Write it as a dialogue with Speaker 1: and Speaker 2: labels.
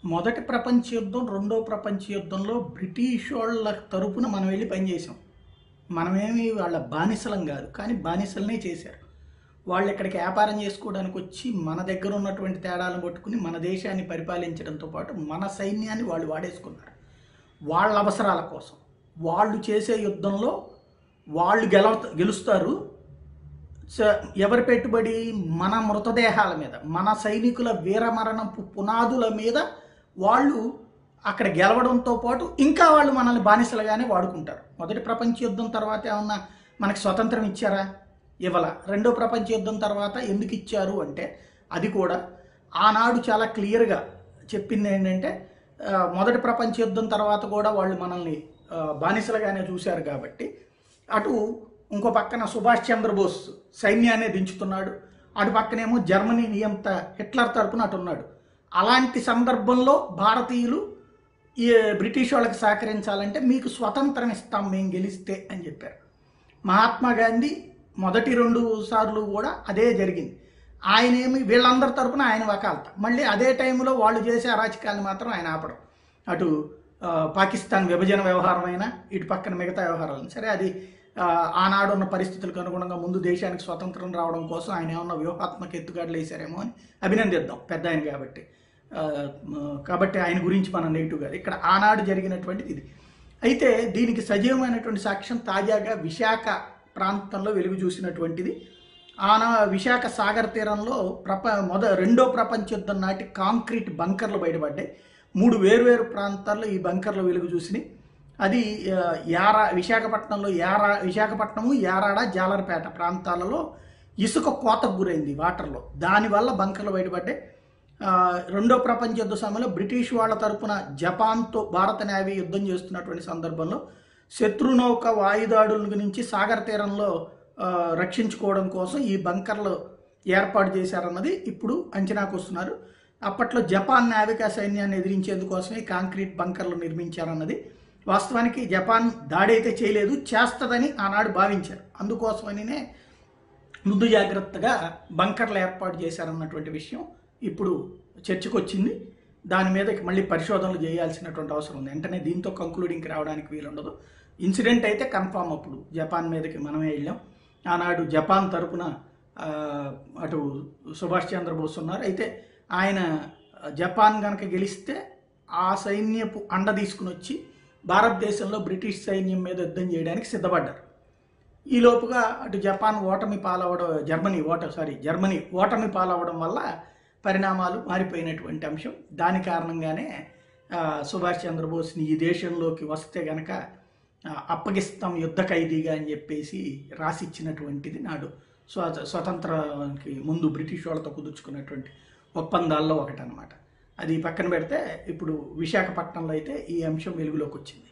Speaker 1: మొదటి ప్రపంచ యుద్ధం రెండో ప్రపంచ యుద్ధంలో బ్రిటిష్ వాళ్ళ తరపున మనం వెళ్ళి పనిచేసాం మనమేమి వాళ్ళ బానిసలం కాదు కానీ బానిసలనే చేశారు వాళ్ళు ఇక్కడికి వ్యాపారం చేసుకోవడానికి వచ్చి మన దగ్గర ఉన్నటువంటి తేడాలను పట్టుకుని మన దేశాన్ని పరిపాలించడంతో పాటు మన సైన్యాన్ని వాళ్ళు వాడేసుకున్నారు వాళ్ళ అవసరాల కోసం వాళ్ళు చేసే యుద్ధంలో వాళ్ళు గెల గెలుస్తారు స- ఎవరి పెట్టుబడి మన మృతదేహాల మీద మన సైనికుల వీరమరణపు పునాదుల మీద వాళ్ళు అక్కడ గెలవడంతో పాటు ఇంకా వాళ్ళు మనల్ని బానిసలుగానే వాడుకుంటారు మొదటి ప్రపంచ యుద్ధం తర్వాత ఏమన్నా మనకి స్వతంత్రం ఇచ్చారా ఇవ్వాల రెండో ప్రపంచ యుద్ధం తర్వాత ఎందుకు ఇచ్చారు అంటే అది కూడా ఆనాడు చాలా క్లియర్గా చెప్పింది ఏంటంటే ఆ, మొదటి ప్రపంచ యుద్ధం తర్వాత కూడా వాళ్ళు మనల్ని ఆ, బానిసలుగానే చూశారు కాబట్టి అటు ఇంకో పక్కన సుభాష్ చంద్రబోస్ సైన్యాన్ని దించుతున్నాడు అటు పక్కనేమో జర్మనీ నియంత హిట్లర్ తరపున అటు ఉన్నాడు అలాంటి సందర్భంలో భారతీయులు ఈ బ్రిటిష్ వాళ్ళకి సహకరించాలంటే మీకు స్వతంత్రం ఇస్తాం మేము గెలిస్తే అని చెప్పారు మహాత్మా గాంధీ మొదటి రెండు సార్లు కూడా అదే జరిగింది ఆయన ఏమి వీళ్ళందరి తరపున ఆయన వకాలత మళ్ళీ అదే టైంలో వాళ్ళు చేసే అరాచకాలను మాత్రం ఆయన ఆపడం అటు ఆ, పాకిస్తాన్ విభజన వ్యవహారం అయినా ఇటు పక్కన మిగతా వ్యవహారాలు సరే అది ఆ, ఆనాడు ఉన్న పరిస్థితులకు అనుగుణంగా ముందు దేశానికి స్వతంత్రం రావడం కోసం ఆయన ఏమన్నా వ్యూహాత్మక ఎత్తుగడలు వేశారేమో అని అభినందిద్దాం పెద్ద ఆయన కాబట్టి ఆ, మ- కాబట్టి ఆయన గురించి మనం నెగిటివ్ కాదు ఇక్కడ ఆనాడు జరిగినటువంటిది ఇది అయితే దీనికి సజీవమైనటువంటి సాక్ష్యం తాజాగా విశాఖ ప్రాంతంలో వెలుగు చూసినటువంటిది ఆనా విశాఖ సాగర్ తీరంలో ప్రప మొద రెండో ప్రపంచ యుద్ధం నాటి కాంక్రీట్ బంకర్లు బయటపడ్డాయి మూడు వేరువేరు ప్రాంతాల్లో ఈ బంకర్లు వెలుగు చూసినాయి అది ఆ, యారా విశాఖపట్నంలో యారా విశాఖపట్నము యారాడ జాలర్పేట ప్రాంతాలలో ఇసుక కోతకు గురైంది వాటర్లో దానివల్ల బంకర్లు బయటపడ్డాయి ఆ, రెండో ప్రపంచ యుద్ధ సమయంలో బ్రిటిష్ వాళ్ళ తరపున జపాన్తో భారత నేవీ యుద్ధం చేస్తున్నటువంటి సందర్భంలో శత్రునౌక వాయుదాడుల నుంచి సాగర్ తీరంలో ఆ, రక్షించుకోవడం కోసం ఈ బంకర్లు ఏర్పాటు చేశారన్నది ఇప్పుడు అంచనాకు వస్తున్నారు అప్పట్లో జపాన్ నావికా సైన్యాన్ని ఎదిరించేందుకోసమే ఈ కాంక్రీట్ బంకర్లు నిర్మించారన్నది వాస్తవానికి జపాన్ దాడి అయితే చేయలేదు చేస్తదని ఆనాడు భావించారు అందుకోసమనినే ముందు జాగ్రత్తగా బంకర్లు ఏర్పాటు చేశారన్నటువంటి విషయం ఇప్పుడు చర్చకు వచ్చింది దాని మీద ఇక మళ్ళీ పరిశోధనలు చేయాల్సినటువంటి అవసరం ఉంది వెంటనే దీంతో కంక్లూడింగ్కి రావడానికి వీలుండదు ఇన్సిడెంట్ అయితే కన్ఫామ్ అప్పుడు జపాన్ మీదకి మనమే వెళ్ళాం ఆనాడు జపాన్ తరపున ఆ, అటు సుభాష్ చంద్రబోస్ ఉన్నారు అయితే ఆయన జపాన్ కనుక గెలిస్తే ఆ సైన్యపు అండ తీసుకుని వచ్చి భారతదేశంలో బ్రిటిష్ సైన్యం మీద యుద్ధం చేయడానికి సిద్ధపడ్డారు ఈ లోపుగా అటు జపాన్ ఓటమి పాలవడం జర్మనీ ఓట సారీ జర్మనీ ఓటమి పాలవడం వల్ల పరిణామాలు మారిపోయినటువంటి అంశం దాని కారణంగానే ఆ, సుభాష్ చంద్రబోస్ని ఈ దేశంలోకి వస్తే గనక ఆ, అప్పగిస్తాం యుద్ధ ఖైదీగా అని చెప్పేసి రాసిచ్చినటువంటిది నాడు స్వ స్వతంత్రానికి ముందు బ్రిటిష్ వాళ్ళతో కుదుర్చుకున్నటువంటి ఒప్పందాల్లో ఒకటనమాట అది పక్కన పెడితే ఇప్పుడు విశాఖపట్నంలో అయితే ఈ అంశం వెలుగులోకి వచ్చింది